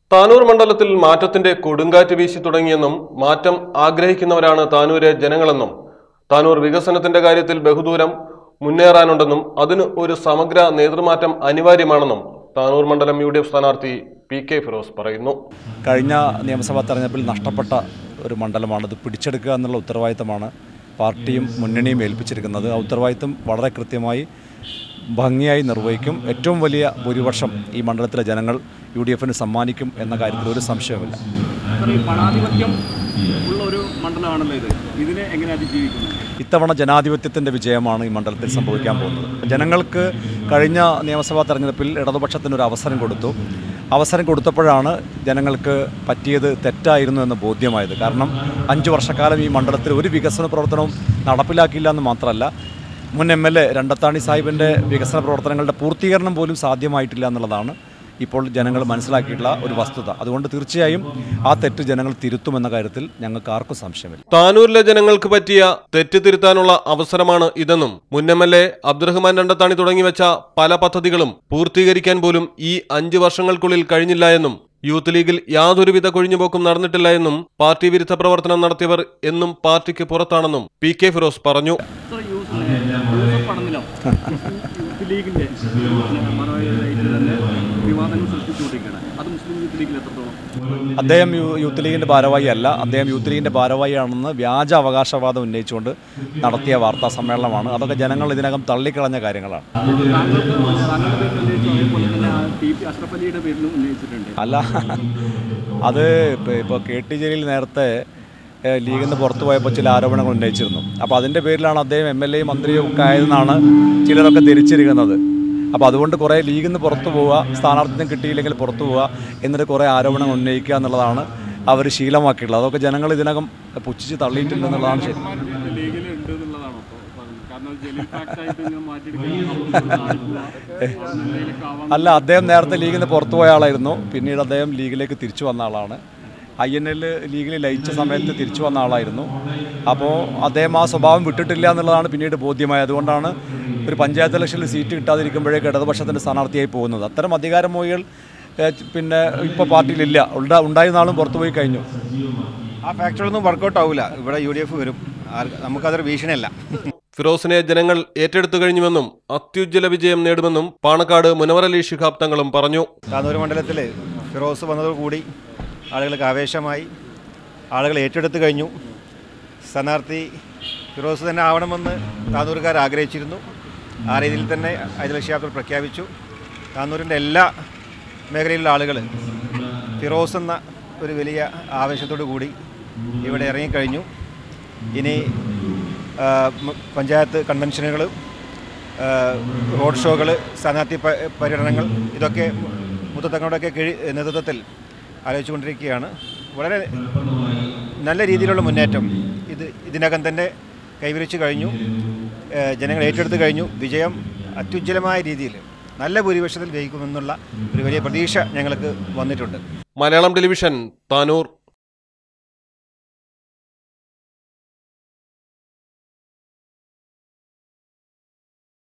താനൂർ മണ്ഡലത്തിൽ മാറ്റത്തിന്റെ കൊടുങ്കാറ്റ് വീശി തുടങ്ങിയെന്നും മാറ്റം ആഗ്രഹിക്കുന്നവരാണ് താനൂരെ ജനങ്ങളെന്നും താനൂർ വികസനത്തിന്റെ കാര്യത്തിൽ ബഹുദൂരം മുന്നേറാനുണ്ടെന്നും അതിന് ഒരു സമഗ്ര നേതൃമാറ്റം അനിവാര്യമാണെന്നും താനൂർ മണ്ഡലം യു ഡി എഫ് സ്ഥാനാർത്ഥി പി കെ ഫിറോസ് പറയുന്നു കഴിഞ്ഞ നിയമസഭാ തെരഞ്ഞെടുപ്പിൽ നഷ്ടപ്പെട്ട ഒരു മണ്ഡലമാണ് ഇത് പിടിച്ചെടുക്കുക എന്നുള്ള ഉത്തരവാദിത്തമാണ് പാർട്ടിയും മുന്നണിയും ഏൽപ്പിച്ചിരിക്കുന്നത് ആ ഉത്തരവാദിത്തം വളരെ കൃത്യമായി ഭംഗിയായി നിർവഹിക്കും ഏറ്റവും വലിയ ഭൂരിപക്ഷം ഈ മണ്ഡലത്തിലെ ജനങ്ങൾ യു ഡി എഫിന് സമ്മാനിക്കും എന്ന കാര്യത്തിൽ ഒരു സംശയവുമില്ല സാർ, ഈ പണാധിപത്യം ഉള്ള ഒരു മണ്ഡലമാണല്ലോ ഇത് ഇതിനെ എങ്ങനെ അതിജീവിക്കുന്നത് ഇത്തവണ ജനാധിപത്യത്തിൻ്റെ വിജയമാണ് ഈ മണ്ഡലത്തിൽ സംഭവിക്കാൻ പോകുന്നത് ജനങ്ങൾക്ക് കഴിഞ്ഞ നിയമസഭാ തെരഞ്ഞെടുപ്പിൽ ഇടതുപക്ഷത്തിന് ഒരു അവസരം കൊടുത്തു അവസരം കൊടുത്തപ്പോഴാണ് ജനങ്ങൾക്ക് പറ്റിയത് തെറ്റായിരുന്നു എന്ന് ബോധ്യമായത് കാരണം അഞ്ച് വർഷക്കാലം ഈ മണ്ഡലത്തിൽ ഒരു വികസന പ്രവർത്തനവും നടപ്പിലാക്കിയില്ല എന്ന് മാത്രമല്ല മുൻ എം എൽ എ രണ്ടത്താണി സാഹിബിൻ്റെ വികസന പ്രവർത്തനങ്ങളുടെ പൂർത്തീകരണം പോലും സാധ്യമായിട്ടില്ല എന്നുള്ളതാണ് ഇപ്പോൾ ജനങ്ങൾ മനസ്സിലാക്കിയിട്ടുള്ള ഒരു വസ്തുത അതുകൊണ്ട് തീർച്ചയായും ആ തെറ്റ് ജനങ്ങൾ തിരുത്തുമെന്ന കാര്യത്തിൽ ഞങ്ങൾക്ക് ആർക്കും സംശയമില്ല താനൂരിലെ ജനങ്ങൾക്ക് പറ്റിയ തെറ്റ് തിരുത്താനുള്ള അവസരമാണ് ഇതെന്നും മുൻ M L A Abdurahman Randathani തുടങ്ങിവെച്ച പല പദ്ധതികളും പൂർത്തീകരിക്കാൻ പോലും ഈ അഞ്ച് വർഷങ്ങൾക്കുള്ളിൽ കഴിഞ്ഞില്ല എന്നും യൂത്ത് ലീഗിൽ യാതൊരുവിധ കൊഴിഞ്ഞുപോക്കും നടന്നിട്ടില്ല എന്നും പാർട്ടി വിരുദ്ധ പ്രവർത്തനം നടത്തിയവർ എന്നും പാർട്ടിക്ക് പുറത്താണെന്നും പി കെ ഫിറോസ് പറഞ്ഞു സാർ യൂസ് യൂസഫ് പടനിലം യൂത്ത് ലീഗിന്റെ മറവായിട്ട് തന്നെ വിവാദങ്ങൾ സൃഷ്ടിച്ചുകൊണ്ടിരിക്കുകയാണ് അത് മുസ്ലിം യൂത്ത് ലീഗിൽ എത്രത്തോളം അദ്ദേഹം യൂ- യൂത്ത് ലീഗിൻ്റെ ഭാരവാഹി അല്ല അദ്ദേഹം യൂത്ത് ലീഗിൻ്റെ ഭാരവാഹിയാണെന്ന് വ്യാജ അവകാശവാദം ഉന്നയിച്ചുകൊണ്ട് നടത്തിയ വാർത്താ സമ്മേളനമാണ് അതൊക്കെ ജനങ്ങൾ ഇതിനകം തള്ളിക്കളഞ്ഞ കാര്യങ്ങളാണ് താങ്കൾക്ക് താങ്കളുടെ പേരിൽ ഉന്നയിച്ചു അതേപോലെ തന്നെ ആ ടി പി അഷ്റഫ് അലിയുടെ പേരിലും ഉന്നയിച്ചിട്ടുണ്ട് അല്ല അത് ഇപ്പോൾ കെ ടി ജലീൽ നേരത്തെ ഏഹ്, ലീഗിൽ നിന്ന് പുറത്തു പോയപ്പോൾ ചില ആരോപണങ്ങൾ ഉന്നയിച്ചിരുന്നു അപ്പോൾ അതിൻ്റെ പേരിലാണ് അദ്ദേഹം എം എൽ എയും മന്ത്രിയും ഒക്കെ ആയതെന്നാണ് ചിലരൊക്കെ ധരിച്ചിരിക്കുന്നത് അപ്പോൾ അതുകൊണ്ട് കുറേ ലീഗിൽ നിന്ന് പുറത്തു പോവുക സ്ഥാനാർത്ഥിത്വം കിട്ടിയില്ലെങ്കിൽ പുറത്തു പോവുക എന്നിട്ട് കുറേ ആരോപണങ്ങൾ ഉന്നയിക്കുക എന്നുള്ളതാണ് അവർ ശീലമാക്കിയിട്ടുള്ളത് അതൊക്കെ ജനങ്ങൾ ഇതിനകം പുച്ഛിച്ച് തള്ളിയിട്ടുണ്ട് എന്നുള്ളതാണ് ശരി ലീഗിൽ ഉണ്ട് എന്നുള്ളതാണോ കാരണം ജലീൽ ഫാക്ട് ആയിട്ട് ഇങ്ങനെ മാറ്റിയെടുക്കാൻ അല്ല അദ്ദേഹം നേരത്തെ ലീഗിൽ നിന്ന് പുറത്തു പോയ ആളായിരുന്നു പിന്നീട് അദ്ദേഹം ലീഗിലേക്ക് തിരിച്ചു വന്ന ആളാണ് ഐ എൻ എൽ ലീഗിൽ ലയിച്ച സമയത്ത് തിരിച്ചു വന്ന ആളായിരുന്നു അപ്പോൾ അദ്ദേഹം ആ സ്വഭാവം വിട്ടിട്ടില്ല എന്നുള്ളതാണ് പിന്നീട് ബോധ്യമായത് അതുകൊണ്ടാണ് ഒരു പഞ്ചായത്ത് ഇലക്ഷനിൽ സീറ്റ് കിട്ടാതിരിക്കുമ്പോഴേക്ക് ഇടതുപക്ഷത്തിൻ്റെ സ്ഥാനാർത്ഥിയായി പോകുന്നത് അത്തരം അധികാരമോഹികൾ ഏഹ്, പിന്നെ ഇപ്പോൾ പാർട്ടിയിലില്ല ഉണ്ടാ ഉണ്ടായിരുന്ന ആളും പുറത്തു പോയി കഴിഞ്ഞു ആ ഫാക്ടറിയൊന്നും വർക്കൗട്ട് ആവില്ല ഇവിടെ യു ഡി എഫ് വരും ആർക്ക് നമുക്കതൊരു ഭീഷണിയല്ല ഫിറോസിനെ ജനങ്ങൾ ഏറ്റെടുത്തു കഴിഞ്ഞുവെന്നും അത്യുജ്വല വിജയം നേടുമെന്നും പാണക്കാട് മുനവറലി ശിഹാബ് തങ്ങളും പറഞ്ഞു താനൂർ മണ്ഡലത്തിൽ ഫിറോസ് വന്നതോടുകൂടി ആളുകൾക്ക് ആവേശമായി ആളുകൾ ഏറ്റെടുത്ത് കഴിഞ്ഞു സ്ഥാനാർത്ഥി ഫിറോസ് തന്നെ ആവണമെന്ന് താനൂരുകാർ ആഗ്രഹിച്ചിരുന്നു ആ രീതിയിൽ തന്നെ ഐതിലക്ഷ്യാബ്ദം പ്രഖ്യാപിച്ചു താനൂരിൻ്റെ എല്ലാ മേഖലയിലുള്ള ആളുകൾ ഫിറോസ് എന്ന ഒരു വലിയ ആവേശത്തോടു കൂടി ഇവിടെ ഇറങ്ങിക്കഴിഞ്ഞു ഇനി ആ, മ- പഞ്ചായത്ത് കൺവെൻഷനുകൾ റോഡ് ഷോകൾ സ്ഥാനാർത്ഥി പ- പര്യടനങ്ങൾ ഇതൊക്കെ മുത്തത്തങ്ങളുടെയൊക്കെ കീഴ് നേതൃത്വത്തിൽ ആലോചിച്ചുകൊണ്ടിരിക്കുകയാണ് വളരെ നല്ല രീതിയിലുള്ള മുന്നേറ്റം ഇത് ഇതിനകം തന്നെ കൈവരിച്ചു കഴിഞ്ഞു ഏഹ് ജനങ്ങൾ ഏറ്റെടുത്ത് കഴിഞ്ഞു വിജയം അത്യുജ്വലമായ രീതിയിൽ നല്ല ഭൂരിപക്ഷത്തിൽ ജയിക്കുമെന്നുള്ള ഒരു വലിയ പ്രതീക്ഷ ഞങ്ങൾക്ക് വന്നിട്ടുണ്ട് മലയാളം ടെലിവിഷൻ താനൂർ